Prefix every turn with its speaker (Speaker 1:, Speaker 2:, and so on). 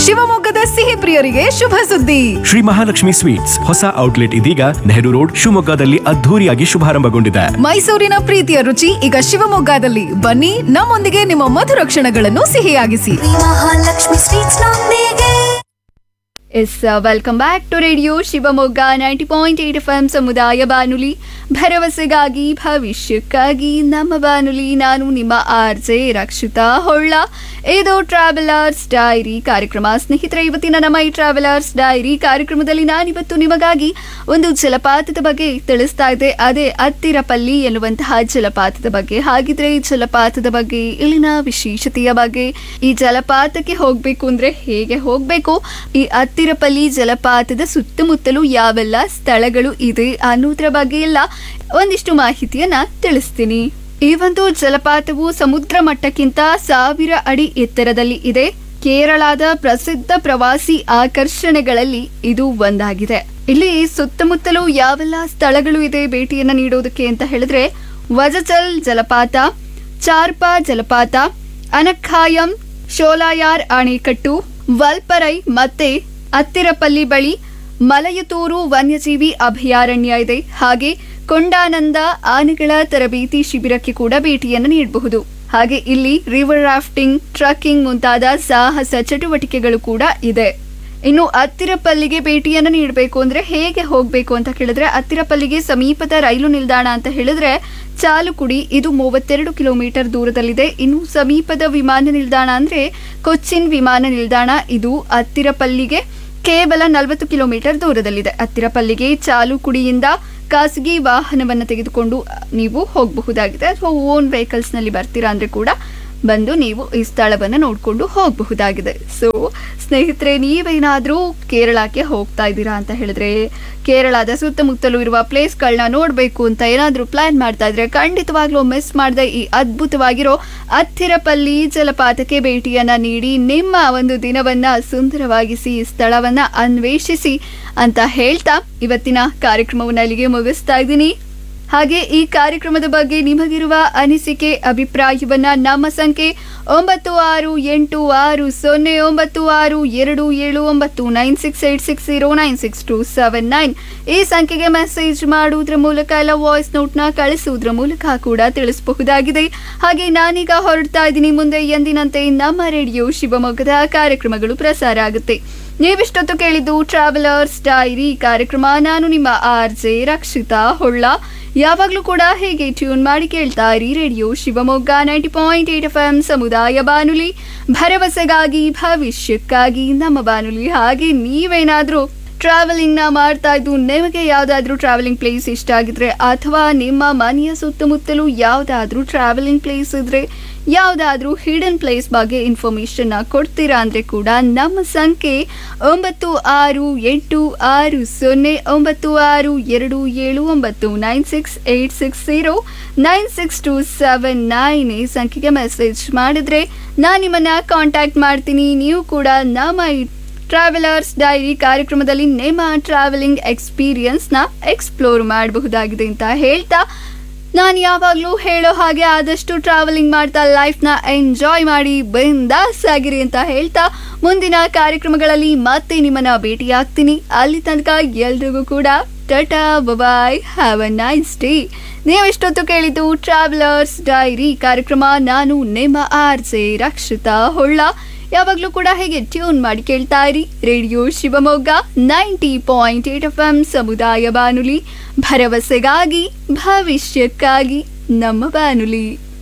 Speaker 1: ಶಿವಮೊಗ್ಗದ ಸಿಹಿ ಪ್ರಿಯರಿಗೆ ಶುಭ ಸುದ್ದಿ
Speaker 2: ಶ್ರೀ ಮಹಾಲಕ್ಷ್ಮಿ ಸ್ವೀಟ್ಸ್ ಹೊಸ ಔಟ್ಲೆಟ್ ಇದೀಗ ನೆಹರು ರೋಡ್ ಶಿವಮೊಗ್ಗದಲ್ಲಿ ಅದ್ಧೂರಿಯಾಗಿ ಶುಭಾರಂಭಗೊಂಡಿದೆ
Speaker 1: ಮೈಸೂರಿನ ಪ್ರೀತಿಯ ರುಚಿ ಈಗ ಶಿವಮೊಗ್ಗದಲ್ಲಿ ಬನ್ನಿ ನಮ್ಮೊಂದಿಗೆ ನಿಮ್ಮ ಮಧುರ ಕ್ಷಣಗಳನ್ನು ಸಿಹಿಯಾಗಿಸಿ
Speaker 3: ಮಹಾಲಕ್ಷ್ಮಿ ಸ್ವೀಟ್ಸ್ ನೊಂದಿಗೆ
Speaker 4: yes welcome back to radio Shivamogga ninety point eight F M ಸಮುದಾಯ ಬಾನುಲಿ ಭರವಸೆಗಾಗಿ ಭವಿಷ್ಯಕ್ಕಾಗಿ ನಮ್ಮ ಬಾನುಲಿ ನಾನು ನಿಮ್ಮ ಆರ್ ಜೆ ರಕ್ಷಿತಾ ಹೊಳ್ಳ ಇದು ಟ್ರಾವೆಲರ್ಸ್ ಡೈರಿ ಕಾರ್ಯಕ್ರಮ ಸ್ನೇಹಿತರೆ ಇವತ್ತಿನ ನಮ್ಮ ಈ ಟ್ರಾವೆಲರ್ಸ್ ಡೈರಿ ಕಾರ್ಯಕ್ರಮದಲ್ಲಿ ನಾನಿವತ್ತು ನಿಮಗಾಗಿ ಒಂದು ಜಲಪಾತದ ಬಗ್ಗೆ ತಿಳಿಸ್ತಾ ಇದ್ದೆ ಅದೇ ಅತ್ತಿರಪಲ್ಲಿ ಎನ್ನುವಂತಹ ಜಲಪಾತದ ಬಗ್ಗೆ ಹಾಗಿದ್ರೆ ಈ ಜಲಪಾತದ ಬಗ್ಗೆ ಇಲ್ಲಿನ ವಿಶೇಷತೆಯ ಬಗ್ಗೆ ಈ ಜಲಪಾತಕ್ಕೆ ಹೋಗ್ಬೇಕು ಅಂದ್ರೆ ಹೇಗೆ ಹೋಗ್ಬೇಕು ಈ ಅತ್ತಿರಪಲ್ಲಿ ಜಲಪಾತದ ಸುತ್ತಮುತ್ತಲು ಯಾವೆಲ್ಲ ಸ್ಥಳಗಳು ಇದೆ ಅನ್ನೋದ್ರ ಬಗ್ಗೆ ಎಲ್ಲ ಒಂದಿಷ್ಟು ಮಾಹಿತಿಯನ್ನ ತಿಳಿಸ್ತೀನಿ ಈ ಒಂದು ಜಲಪಾತವು ಸಮುದ್ರ ಮಟ್ಟಕ್ಕಿಂತ ಸಾವಿರ ಅಡಿ ಎತ್ತರದಲ್ಲಿ ಇದೆ ಕೇರಳದ ಪ್ರಸಿದ್ಧ ಪ್ರವಾಸಿ ಆಕರ್ಷಣೆಗಳಲ್ಲಿ ಇದು ಒಂದಾಗಿದೆ ಇಲ್ಲಿ ಸುತ್ತಮುತ್ತಲು ಯಾವೆಲ್ಲ ಸ್ಥಳಗಳು ಇದೆ ಭೇಟಿಯನ್ನ ನೀಡೋದಕ್ಕೆ ಅಂತ ಹೇಳಿದ್ರೆ ವಜಚಲ್ ಜಲಪಾತ ಚಾರ್ಪಾ ಜಲಪಾತ ಅನಖಾಯಂ ಶೋಲಾಯಾರ್ ಅಣೆಕಟ್ಟು ವಲ್ಪರೈ ಮತ್ತೆ ಅತ್ತಿರಪಲ್ಲಿ ಬಳಿ ಮಲಯತೂರು ವನ್ಯಜೀವಿ ಅಭಯಾರಣ್ಯ ಇದೆ ಹಾಗೆ ಕೊಂಡಾನಂದ ಆನೆಗಳ ತರಬೇತಿ ಶಿಬಿರಕ್ಕೆ ಕೂಡ ಭೇಟಿಯನ್ನು ನೀಡಬಹುದು ಹಾಗೆ ಇಲ್ಲಿ ರಿವರ್ ರಾಫ್ಟಿಂಗ್ ಟ್ರಕ್ಕಿಂಗ್ ಮುಂತಾದ ಸಾಹಸ ಚಟುವಟಿಕೆಗಳು ಕೂಡ ಇದೆ ಇನ್ನು ಅತ್ತಿರಪಲ್ಲಿಗೆ ಭೇಟಿಯನ್ನು ನೀಡಬೇಕು ಅಂದ್ರೆ ಹೇಗೆ ಹೋಗಬೇಕು ಅಂತ ಕೇಳಿದ್ರೆ ಅತ್ತಿರಪಲ್ಲಿಗೆ ಸಮೀಪದ ರೈಲು ನಿಲ್ದಾಣ ಅಂತ ಹೇಳಿದ್ರೆ ಚಾಲುಕುಡಿ ಇದು ಮೂವತ್ತೆರಡು ಕಿಲೋಮೀಟರ್ ದೂರದಲ್ಲಿದೆ ಇನ್ನು ಸಮೀಪದ ವಿಮಾನ ನಿಲ್ದಾಣ ಅಂದ್ರೆ ಕೊಚ್ಚಿನ್ ವಿಮಾನ ನಿಲ್ದಾಣ ಇದು ಅತ್ತಿರಪಲ್ಲಿಗೆ ಕೇವಲ ನಲವತ್ತು ಕಿಲೋಮೀಟರ್ ದೂರದಲ್ಲಿದೆ ಹತ್ತಿರಪಲ್ಲಿಗೆ ಚಾಲುಕುಡಿಯಿಂದ ಖಾಸಗಿ ವಾಹನವನ್ನು ತೆಗೆದುಕೊಂಡು ನೀವು ಹೋಗಬಹುದಾಗಿದೆ ಅಥವಾ ಓನ್ ವೆಹಿಕಲ್ಸ್ನಲ್ಲಿ ಬರ್ತೀರಾ ಅಂದರೆ ಕೂಡ ಬಂದು ನೀವು ಈ ಸ್ಥಳವನ್ನು ನೋಡಿಕೊಂಡು ಹೋಗಬಹುದಾಗಿದೆ ಸೊ ಸ್ನೇಹಿತರೆ ನೀವೇನಾದರೂ ಕೇರಳಕ್ಕೆ ಹೋಗ್ತಾ ಇದ್ದೀರಾ ಅಂತ ಹೇಳಿದ್ರೆ ಕೇರಳದ ಸುತ್ತಮುತ್ತಲೂ ಇರುವ ಪ್ಲೇಸ್ಗಳನ್ನ ನೋಡಬೇಕು ಅಂತ ಏನಾದರೂ ಪ್ಲಾನ್ ಮಾಡ್ತಾ ಇದ್ರೆ ಖಂಡಿತವಾಗ್ಲೂ ಮಿಸ್ ಮಾಡದೆ ಈ ಅದ್ಭುತವಾಗಿರೋ ಅತ್ತಿರಪಲ್ಲಿ ಜಲಪಾತಕ್ಕೆ ಭೇಟಿಯನ್ನ ನೀಡಿ ನಿಮ್ಮ ಒಂದು ದಿನವನ್ನ ಸುಂದರವಾಗಿಸಿ ಈ ಸ್ಥಳವನ್ನ ಅನ್ವೇಷಿಸಿ ಅಂತ ಹೇಳ್ತಾ ಇವತ್ತಿನ ಕಾರ್ಯಕ್ರಮವನ್ನು ಅಲ್ಲಿಗೆ ಮುಗಿಸ್ತಾ ಇದ್ದೀನಿ ಹಾಗೆ ಈ ಕಾರ್ಯಕ್ರಮದ ಬಗ್ಗೆ ನಿಮಗಿರುವ ಅನಿಸಿಕೆ ಅಭಿಪ್ರಾಯವನ್ನ ನಮ್ಮ ಸಂಖ್ಯೆ ಒಂಬತ್ತು ಆರು ಎಂಟು ಆರು ಸೊನ್ನೆ ಒಂಬತ್ತು ಆರು ಎರಡು ಏಳು ಒಂಬತ್ತು nine six eight six zero nine six two seven nine ಈ ಸಂಖ್ಯೆಗೆ ಮೆಸೇಜ್ ಮಾಡುವುದರ ಮೂಲಕ ಇಲ್ಲ ವಾಯ್ಸ್ ನೋಟ್ನ ಕಳಿಸುವುದರ ಮೂಲಕ ಕೂಡ ತಿಳಿಸಬಹುದಾಗಿದೆ ಹಾಗೆ ನಾನೀಗ ಹೊರಡ್ತಾ ಇದ್ದೀನಿ ಮುಂದೆ ಎಂದಿನಂತೆ ನಮ್ಮ ರೇಡಿಯೋ ಶಿವಮೊಗ್ಗದ ಕಾರ್ಯಕ್ರಮಗಳು ಪ್ರಸಾರ ಆಗುತ್ತೆ ನೀವಿಷ್ಟೊತ್ತು ಕೇಳಿದ್ದು ಟ್ರಾವೆಲರ್ಸ್ ಡೈರಿ ಕಾರ್ಯಕ್ರಮ ನಾನು ನಿಮ್ಮ ಆರ್ ಜೆ ರಕ್ಷಿತಾ ಹೊಳ್ಳ ಯಾವಾಗಲೂ ಕೂಡ ಹೇಗೆ ಟ್ಯೂನ್ ಮಾಡಿ ಕೇಳ್ತಾ ಇರಿ radio Shivamogga ninety point eight F M ಸಮುದಾಯ ಬಾನುಲಿ ಭರವಸೆಗಾಗಿ ಭವಿಷ್ಯಕ್ಕಾಗಿ ನಮ್ಮ ಬಾನುಲಿ ಹಾಗೆ ನೀವೇನಾದರೂ ಟ್ರಾವೆಲಿಂಗ್ ನ ಮಾಡ್ತಾ ಇದ್ದು ನಿಮಗೆ ಯಾವ್ದಾದ್ರು ಟ್ರಾವೆಲಿಂಗ್ ಪ್ಲೇಸ್ ಇಷ್ಟ ಆಗಿದ್ರೆ ಅಥವಾ ನಿಮ್ಮ ಮನೆಯ ಸುತ್ತಮುತ್ತಲೂ ಯಾವ್ದಾದ್ರು ಟ್ರಾವೆಲಿಂಗ್ ಪ್ಲೇಸ್ ಇದ್ರೆ ಯಾವ್ದಾದ್ರು ಹಿಡನ್ ಪ್ಲೇಸ್ ಬಗ್ಗೆ ಇನ್ಫಾರ್ಮೇಶನ್ ಕೊಡ್ತೀರಾ ಅಂದ್ರೆ ಕೂಡ ನಮ್ಮ ಸಂಖ್ಯೆ ಒಂಬತ್ತು ಆರು ಎಂಟು ಆರು ಸೊನ್ನೆ ಒಂಬತ್ತು ಆರು ಎರಡು ಏಳು ಒಂಬತ್ತು nine six eight six zero nine six two seven nine ಈ ಸಂಖ್ಯೆಗೆ ಮೆಸೇಜ್ ಮಾಡಿದ್ರೆ ನಾನು ನಿಮ್ಮನ್ನ ಕಾಂಟ್ಯಾಕ್ಟ್ ಮಾಡ್ತೀನಿ ನೀವು ಕೂಡ ನಮ್ಮ ಈ ಟ್ರಾವೆಲರ್ಸ್ ಡೈರಿ ಕಾರ್ಯಕ್ರಮದಲ್ಲಿ ನಿಮ್ಮ ಟ್ರಾವೆಲಿಂಗ್ ಎಕ್ಸ್ಪೀರಿಯನ್ಸ್ನ ಎಕ್ಸ್ಪ್ಲೋರ್ ಮಾಡಬಹುದಾಗಿದೆ ಅಂತ ಹೇಳ್ತಾ ನಾನು ಯಾವಾಗಲೂ ಹೇಳೋ ಹಾಗೆ ಆದಷ್ಟು ಟ್ರಾವೆಲಿಂಗ್ ಮಾಡ್ತಾ ಲೈಫ್ನ ಎಂಜಾಯ್ ಮಾಡಿ ಬಿಂದಾಸ್ ಆಗಿರಿ ಅಂತ ಹೇಳ್ತಾ ಮುಂದಿನ ಕಾರ್ಯಕ್ರಮಗಳಲ್ಲಿ ಮತ್ತೆ ನಿಮ್ಮನ್ನ ಭೇಟಿಯಾಗ್ತೀನಿ ಅಲ್ಲಿ ತನಕ ಎಲ್ರಿಗೂ ಕೂಡ tata bye bye have a nice day ನೀವೆಷ್ಟೊತ್ತು ಕೇಳಿದ್ದು ಟ್ರಾವೆಲರ್ಸ್ ಡೈರಿ ಕಾರ್ಯಕ್ರಮ ನಾನು ನಿಮ್ಮ ಆರ್ ಜೆ ರಕ್ಷಿತಾ ಹೊಳ್ಳ ಯಾವಾಗಲೂ ಕೂಡ ಹೇಗೆ ಟ್ಯೂನ್ ಮಾಡಿ ಕೇಳ್ತಾ ಇರಿ radio Shivamogga ninety point eight F M ಸಮುದಾಯ ಬಾನುಲಿ ಭರವಸೆಗಾಗಿ ಭವಿಷ್ಯಕ್ಕಾಗಿ ನಮ್ಮ ಬಾನುಲಿ